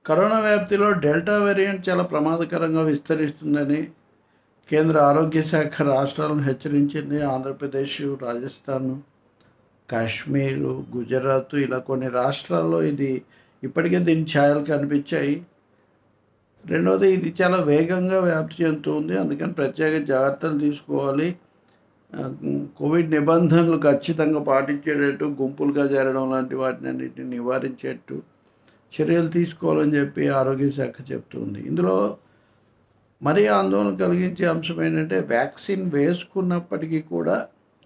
corona వ్యాప్తిలో delta variant చాలా ప్రమాదకరంగా విస్తరిస్తుందని కేంద్ర ఆరోగ్య శాఖ రాష్ట్రాలను హెచ్చరించింది ఆంధ్రప్రదేశ్ రాజస్థాన్ కాశ్మీరు గుజరాత్ ఇలా కొన్ని రాష్ట్రాల్లో ఇది ఇప్పటికే దీని ఛాయలు కనిపించాయి రెండవది ఇది చాలా వేగంగా వ్యాప్తి చెందుతుంది అందుకని ప్రత్యేక జాగ్రత్తలు తీసుకోవాలి ఆ, కోవిడ్ నిబంధనలు ఖచ్చితంగా పాటించేటట్టు గుంపులుగా చేరడం లాంటి వాటిని అన్నిటిని నివారించేట్టు చర్యలు తీసుకోవాలని చెప్పి ఆరోగ్య శాఖ చెప్తుంది ఇందులో మరీ ఆందోళన కలిగించే అంశం ఏంటంటే వ్యాక్సిన్ వేసుకున్నప్పటికీ కూడా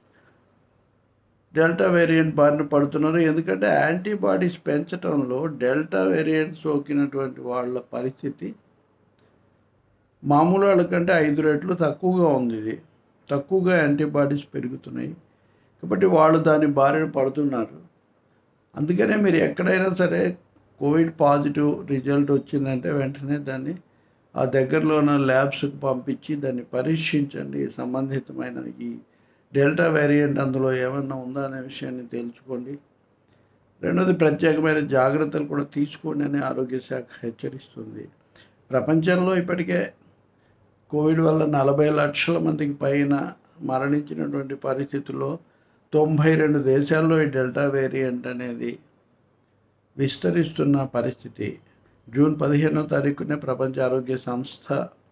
డెల్టా వేరియంట్ బారిన పడుతున్నారు ఎందుకంటే యాంటీబాడీస్ పెంచడంలో డెల్టా వేరియంట్ సోకినటువంటి వాళ్ళ పరిస్థితి మామూలు వాళ్ళకంటే ఐదు రెట్లు తక్కువగా ఉంది ఇది తక్కువగా యాంటీబాడీస్ పెరుగుతున్నాయి కాబట్టి వాళ్ళు దాని బారిన పడుతున్నారు అందుకనే మీరు ఎక్కడైనా సరే కోవిడ్ పాజిటివ్ రిజల్ట్ వచ్చిందంటే వెంటనే దాన్ని ఆ దగ్గరలో ఉన్న ల్యాబ్స్కి పంపించి దాన్ని పరీక్షించండి సంబంధితమైన ఈ డెల్టా వేరియంట్ అందులో ఏమన్నా ఉందా అనే విషయాన్ని తెలుసుకోండి రెండోది ప్రత్యేకమైన జాగ్రత్తలు కూడా తీసుకోండి అని ఆరోగ్య శాఖ హెచ్చరిస్తుంది ప్రపంచంలో ఇప్పటికే కోవిడ్ వల్ల నలభై లక్షల మందికి పైన మరణించినటువంటి పరిస్థితుల్లో తొంభై రెండు దేశాల్లో ఈ డెల్టా వేరియంట్ అనేది విస్తరిస్తున్న పరిస్థితి జూన్ పదిహేనో తారీఖునే ప్రపంచ ఆరోగ్య సంస్థ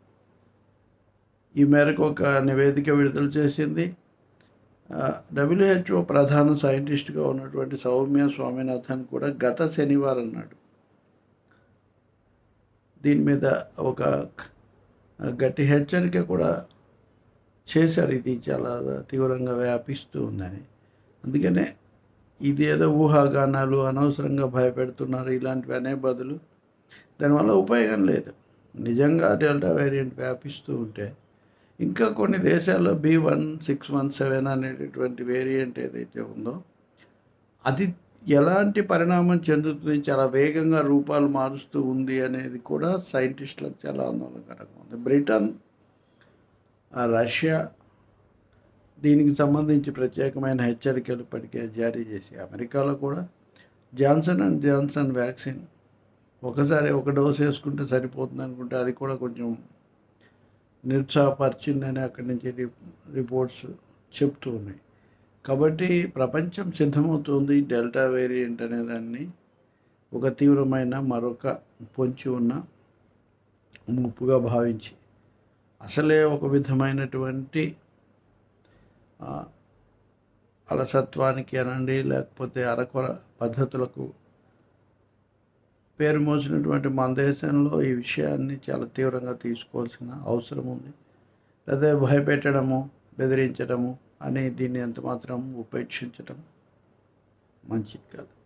ఈ మేరకు ఒక నివేదిక విడుదల చేసింది డబ్ల్యూహెచ్ఓ ప్రధాన సైంటిస్ట్గా ఉన్నటువంటి సౌమ్య స్వామినాథన్ కూడా గత శనివారం నాడు దీని మీద ఒక గట్టి హెచ్చరిక కూడా చేశారు ఇది చాలా తీవ్రంగా వ్యాపిస్తూ ఉందని అందుకనే ఇది ఏదో ఊహాగానాలు అనవసరంగా భయపెడుతున్నారు ఇలాంటివి అనే బదులు దానివల్ల ఉపయోగం లేదు నిజంగా డెల్టా వేరియంట్ వ్యాపిస్తూ ఉంటే ఇంకా కొన్ని దేశాల్లో B one six one seven అనేటటువంటి వేరియంట్ ఏదైతే ఉందో అది ఎలాంటి పరిణామం చెందుతుంది చాలా వేగంగా రూపాలు మారుస్తూ ఉంది అనేది కూడా సైంటిస్టులకు చాలా ఆందోళనకరంగా ఉంది బ్రిటన్ ఆ రష్యా దీనికి సంబంధించి ప్రత్యేకమైన హెచ్చరికలు ఇప్పటికే జారీ చేసి అమెరికాలో కూడా జాన్సన్ అండ్ జాన్సన్ వ్యాక్సిన్ ఒకసారి ఒక డోస్ వేసుకుంటే సరిపోతుంది అనుకుంటే అది కూడా కొంచెం నిరుత్సాహపరిచిందని అక్కడి నుంచి రి రిపోర్ట్స్ చెప్తూ ఉన్నాయి కాబట్టి ప్రపంచం సిద్ధమవుతుంది డెల్టా వేరియంట్ అనే దాన్ని ఒక తీవ్రమైన మరొక పొంచి ఉన్న ముప్పుగా భావించి అసలే ఒక విధమైనటువంటి ఆ, అలసత్వానికి అనండి లేకపోతే అరకొర పద్ధతులకు పేరు మోసినటువంటి మన దేశంలో ఈ విషయాన్ని చాలా తీవ్రంగా తీసుకోవాల్సిన అవసరం ఉంది లేదా భయపెట్టడము బెదిరించడము అని దీన్ని ఎంత మాత్రం ఉపేక్షించడం మంచిది కాదు